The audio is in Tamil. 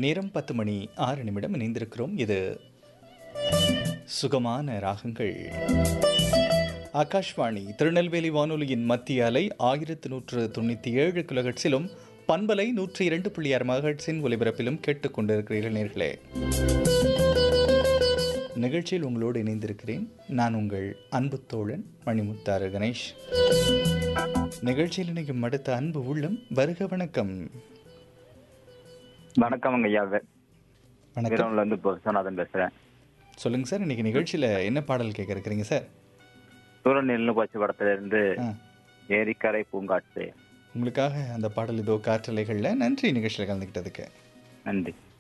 நேரம் பத்து மணி ஆறு நிமிடம் இணைந்திருக்கிறோம் இது சுகமான ராகங்கள் ஆகாஷ்வாணி திருநெல்வேலி வானொலியின் மத்திய அலை ஆயிரத்து நூற்று தொண்ணூற்றி ஏழு கிலோஹெட்ஸிலும் பண்பலை நூற்றி இரண்டு புள்ளி ஆறு மகட்ஸின் ஒலிபரப்பிலும் கேட்டுக்கொண்டிருக்கிறீர்கள் நேர்களே நிகழ்ச்சியில் உங்களோடு இணைந்திருக்கிறேன் நான் உங்கள் அன்பு தோழன் மணிமுத்தாறு கணேஷ் நிகழ்ச்சியில் இணைக்கும் அடுத்த அன்பு உள்ளம் வருக வணக்கம் வணக்கம் ஐயா வே- வணக்கம் வீரம்ல இருந்து இப்போ விஸ்வநாதன் பேசுறேன் சொல்லுங்க சார் இன்னைக்கு நிகழ்ச்சியில் என்ன பாடல் கேட்க இருக்கிறீங்க சார் சூரன் நெல்லு போச்சு படத்துல இருந்து ஆ ஏரிக்கரை பூங்காற்று உங்களுக்காக அந்த பாடல் இதோ காற்றலைகளில் நன்றி நிகழ்ச்சியில் கலந்துக்கிட்டதுக்கு நன்றி